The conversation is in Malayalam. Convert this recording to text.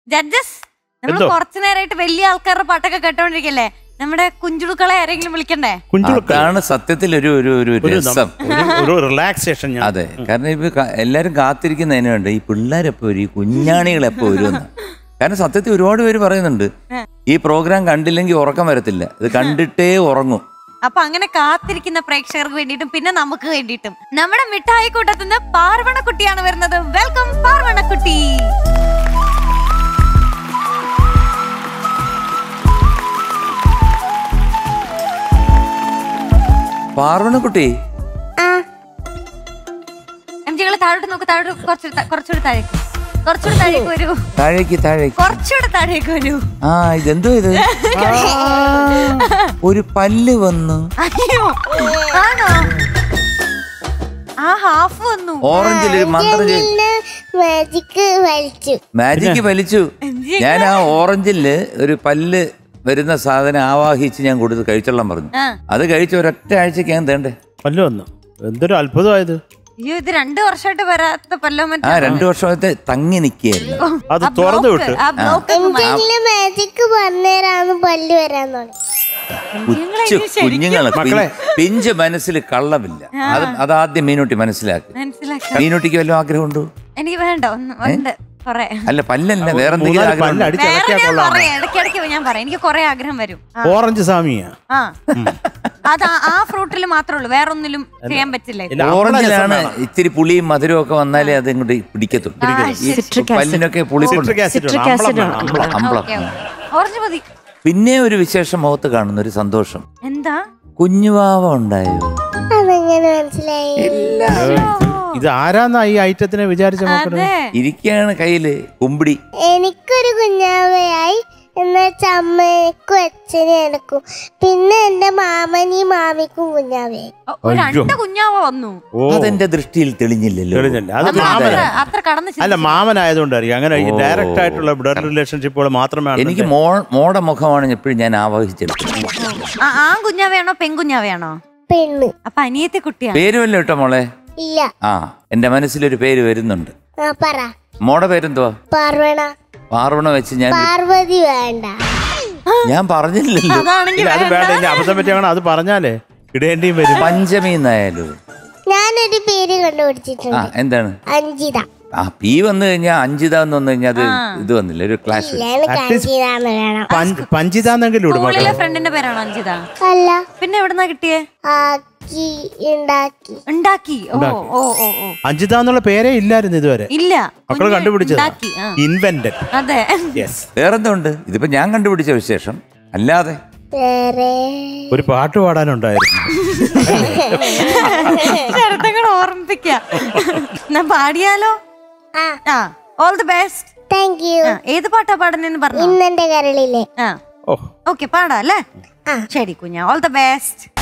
ജഡ്ജസ് നമ്മൾ എന്തോ? കുറച്ചു നേരമായിട്ട് വലിയ ആൾക്കാരുടെ പാട്ടൊക്കെ കേട്ടോണ്ടിരിക്കല്ലേ നമ്മുടെ കുഞ്ചുടുക്കളെ ആരെങ്കിലും വിളിക്കണ്ടേ കുഞ്ചുളുക്ക അതാണ് സത്യത്തിൽ ഒരു ഒരു ഒരു ഒരു നം- രസം ഒരു- ഒരു റിലാക്സേഷൻ ഞാൻ അതെ കാരണം ഇപ്പൊ ക- എല്ലാരും കാത്തിരിക്കുന്നതിന് വേണ്ട ഈ പിള്ളേരെപ്പോ വരും ഈ കുഞ്ഞാണികൾ എപ്പോ വരുമെന്ന് കാരണം സത്യത്തിൽ ഒരുപാട് പേര് പറയുന്നുണ്ട് ഈ പ്രോഗ്രാം കണ്ടില്ലെങ്കിൽ ഉറക്കം വരത്തില്ല ഇത് കണ്ടിട്ടേ ഉറങ്ങും അപ്പൊ അങ്ങനെ കാത്തിരിക്കുന്ന പ്രേക്ഷകർക്ക് വേണ്ടിയിട്ടും പിന്നെ നമുക്ക് വേണ്ടിയിട്ടും നമ്മുടെ മിഠായി കൂട്ടത്തുനിന്ന് പാർവണക്കുട്ടിയാണ് വരുന്നത് വെൽക്കം പാർവണക്കുട്ടി പാർവണക്കുട്ടി എം ജികള് താഴോട്ട് നോക്ക് താഴോട്ട് കുറച്ചുകൂടി താ- കുറച്ചുകൂടി താഴേക്ക് കുറച്ചുകൂടി താഴേക്ക് വരൂ താഴേക്ക് താഴേക്ക് കുറച്ചുകൂടി താഴേക്ക് വരൂ ആ ഇതെന്തോ ഇത് ആ, ഒരു പല്ല് വന്നു അയ്യോ ആണോ ആ ഹാഫ് വന്നു ഓറഞ്ചിൽ ഒരു മന്ത്രം ചെയ്ത് മാജിക് വലിച്ചു മാജിക്ക് വലിച്ചു ഞാൻ ആ ഓറഞ്ചില് ഒരു പല്ല് വരുന്ന സാധനം ആവാഹിച്ച് ഞാൻ കൊടുത്ത് കഴിച്ചോളാൻ പറഞ്ഞു ആ. അത് കഴിച്ച ഒരൊറ്റ ആഴ്ചക്ക് ഞാൻ തേണ്ടേ പല്ല് വന്നു എന്തൊരു അത്ഭുതമായത് അയ്യോ ഇത് രണ്ടു വർഷമായിട്ട് വരാത്ത പല്ലോ ആ മറ്റോ രണ്ടു വർഷത്തെ തങ്ങി നിൽക്കുകയായിരുന്നു അത് ആ തുറന്നു ബ്ലോക്ക്, വിട്ട് ആ ബ്ലോക്ക് അങ്ങ് മാറ്റി. എന്തെങ്കിലും മാജിക് പറഞ്ഞുതരാന്ന് പല്ല് വരാൻ തുടങ്ങി കൊച്ചു കുഞ്ഞുങ്ങളെ മക്കളെ. പിഞ്ച് മനസ്സിൽ കള്ളമില്ല അത് അതാദ്യം മീനുട്ടി മനസ്സിലാക്കി മനസ്സിലാക്കാം മീനുട്ടിക്ക് വല്ല ആഗ്രഹമുണ്ടോ എനിക്ക് വേണ്ട ഒന്ന് ഉണ്ട് കൊറേ അല്ല പല്ലല്ല വേറെ എന്തെങ്കിലും മൂന്നാല് ആഗ്രഹം പല്ല് ഉണ്ടോ? അടിച്ച് വേറെ ഇളക്കിയാ ഞാൻ കൊള്ളാം പറയാം ഇടയ്ക്കിടയ്ക്ക് ഞാൻ പറയാം എനിക്ക് കൊറേ ആഗ്രഹം വരും ആ, ഓറഞ്ച് സാമിയാ ആ അത് ആ- ആ ഫ്രൂട്ടിൽ മാത്രമേ ഉള്ളൂ വേറെ ഒന്നിലും ചെയ്യാൻ പറ്റില്ല ഇത്. ഇല്ല, അപ്പളാ രസം ഓറഞ്ചിലാണ് വേണം. ഇത്തിരി പുളിയും മധുരവും ഒക്കെ വന്നാലേ അത് ഇങ്ങോട്ട് പിടിക്കത്തുള്ളൂ ഈ പല്ലിനൊക്കെ പുളിപ്പുണ്ട് സിട്രിക് ആസിഡ് വേണം, അമ്പളം വേണം, അമ്പളം. അമ്പളം ഓക്കേ, ഓക്കേ. ഓറഞ്ച് മതി പിന്നെ ഒരു വിശേഷം മുഖത്ത് കാണുന്ന ഒരു സന്തോഷം എന്താ കുഞ്ഞുവാവ ഉണ്ടായോ അതെങ്ങനെ മനസ്സിലായി ഇത് ആരാന്നാ ഈ ഐറ്റത്തിനെ വിചാരിച്ച നോക്കണത് അതെ ഇരിക്കുകയാണ് കയ്യില് കുമ്പിടി എനിക്കൊരു കുഞ്ഞാവയായി എന്നുവെച്ചാൽ അമ്മയ്ക്കും അച്ഛനും എനക്കും പിന്നെ എന്റെ മാമനും മാമിക്കും കുഞ്ഞാവയായി ഓ, ഒരു രണ്ട് കുഞ്ഞാവ വന്നു ഓ അതെന്റെ ദൃഷ്ടിയിൽ തെളിഞ്ഞില്ലല്ലോ തെളിഞ്ഞില്ല. അത് നമ്മൾ മാമനാ. അത്ര അത്ര കടന്ന് അല്ല ചിന്തിച്ചു. മാമനായതുകൊണ്ടായിരിക്കും അങ്ങനെ ഈ ഓ. ഡയറക്റ്റ് ആയിട്ടുള്ള ബ്ലഡ് റിലേഷൻഷിപ്പുകൾ മാത്രമേ എനിക്ക് മോ മോടെ മുഖമാണ് എപ്പോഴും ഞാൻ ആവാഹിച്ചെടുത്തത് ആ ആൺ കുഞ്ഞാവയാണോ പെൺകുഞ്ഞാവയാണോ പെണ്ണ് അപ്പൊ അനിയത്തെ കുട്ടിയാണ് പേര് വല്ല കേട്ടോ മോളെ ഇല്ല ആ എന്റെ മനസ്സിലൊരു പേര് വരുന്നുണ്ട് ആ പറ മോടെ പേരെന്തുവാ പാർവണ പാർവണ വെച്ച് ഞാൻ പാർവതി വേണ്ട ഞാൻ പറഞ്ഞില്ലല്ലോ അതാണെങ്കിൽ അത് വേണ്ട ഇനി അബദ്ധം പറ്റിയാണ് അത് പറഞ്ഞാലേ ഇടേണ്ടിയും വരും പഞ്ചമി എന്നായാലോ ഞാനൊരു പേര് ആ കണ്ടുപിടിച്ചിട്ടുണ്ട് എന്താണ് അഞ്ചിത ആ പി വന്നു കഴിഞ്ഞാൽ അഞ്ചിത എന്ന് വന്നു കഴിഞ്ഞാൽ അത് ഇത് വന്നില്ല ഒരു ക്ലാഷ് ഇല്ല എനിക്ക് അഞ്ചിതാന്ന് വേണം പഞ്ച്- പഞ്ചിതാന്നെങ്കിലും ഇടും സ്കൂളിലെ മക്കളെ ഫ്രണ്ടിന്റെ പേരാണോ അഞ്ചിത അല്ല പിന്നെ എവിടുന്നാ കിട്ടിയേ ആക്കി ഉണ്ടാക്കി ഉണ്ടാക്കി ഓ ഓ ഓ ഓ അഞ്ചിത എന്നുള്ള പേരേ ഇല്ലായിരുന്നു ഇതുവരെ ഇല്ല മക്കള് കുഞ്ഞ് കണ്ടുപിടിച്ചതാ ഉണ്ടാക്കി ആ. ഇൻവെന്റഡ് അതെ യെസ് വേറെന്തുണ്ട് ഇതിപ്പോ ഞാൻ കണ്ടുപിടിച്ച വിശേഷം അല്ലാതെ വേറെ ഒരു പാട്ട് പാടാനുണ്ടായിരുന്നു ചെറുതങ്ങൾ ഓർമ്മിപ്പിക്ക എന്നാ പാടിയാലോ ആ ആ all the best thank you ഏത് പാട്ടാ പാടുന്നതെന്ന് പറഞ്ഞു ഇന്നെന്റെ കരളിലെ ആ ഓ ഓക്കെ പാടാം അല്ലേ ആ. ശരി കുഞ്ഞ ഓൾ ദ ബെസ്റ്റ്